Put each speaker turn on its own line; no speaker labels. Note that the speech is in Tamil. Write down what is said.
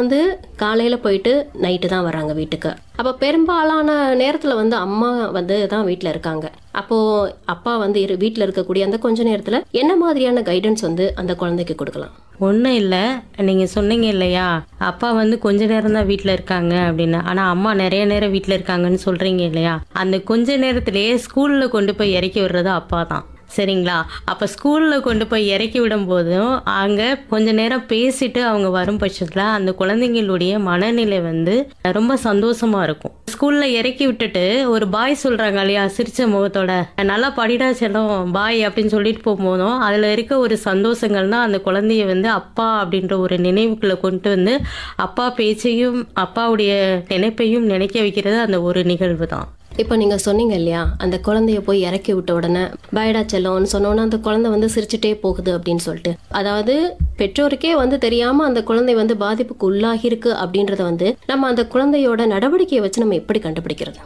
வந்து காலையில போயிட்டு நைட்டு தான் வராங்க வீட்டுக்கு அப்ப பெரும்பாலான நேரத்துல வந்து அம்மா வந்து தான் வீட்ல இருக்காங்க அப்போ அப்பா வந்து இரு வீட்ல இருக்கக்கூடிய அந்த கொஞ்ச நேரத்துல என்ன மாதிரியான கைடன்ஸ் வந்து அந்த குழந்தைக்கு கொடுக்கலாம்
ஒன்றும் இல்லை நீங்கள் சொன்னீங்க இல்லையா அப்பா வந்து கொஞ்ச நேரம் தான் வீட்டில் இருக்காங்க அப்படின்னு ஆனால் அம்மா நிறைய நேரம் வீட்டில் இருக்காங்கன்னு சொல்கிறீங்க இல்லையா அந்த கொஞ்ச நேரத்திலேயே ஸ்கூலில் கொண்டு போய் இறக்கி விடுறது அப்பா தான் சரிங்களா அப்போ ஸ்கூலில் கொண்டு போய் இறக்கி விடும்போதும் அங்கே கொஞ்ச நேரம் பேசிட்டு அவங்க வரும் பட்சத்தில் அந்த குழந்தைங்களுடைய மனநிலை வந்து ரொம்ப சந்தோஷமா இருக்கும் ஸ்கூலில் இறக்கி விட்டுட்டு ஒரு பாய் சொல்கிறாங்க இல்லையா சிரிச்ச முகத்தோட நல்லா படிடா செல்லம் பாய் அப்படின்னு சொல்லிட்டு போகும்போதும் அதில் இருக்க ஒரு சந்தோஷங்கள் தான் அந்த குழந்தைய வந்து அப்பா அப்படின்ற ஒரு நினைவுக்குள்ளே கொண்டு வந்து அப்பா பேச்சையும் அப்பாவுடைய நினைப்பையும் நினைக்க வைக்கிறது அந்த ஒரு நிகழ்வு தான்
இப்போ நீங்க சொன்னீங்க இல்லையா அந்த குழந்தைய போய் இறக்கி விட்ட உடனே பயடா செல்லோன்னு சொன்னோன்னா அந்த குழந்தை வந்து சிரிச்சுட்டே போகுது அப்படின்னு சொல்லிட்டு அதாவது பெற்றோருக்கே வந்து தெரியாம அந்த குழந்தை வந்து பாதிப்புக்கு உள்ளாகி இருக்கு அப்படின்றத வந்து நம்ம அந்த குழந்தையோட நடவடிக்கையை வச்சு நம்ம எப்படி கண்டுபிடிக்கிறது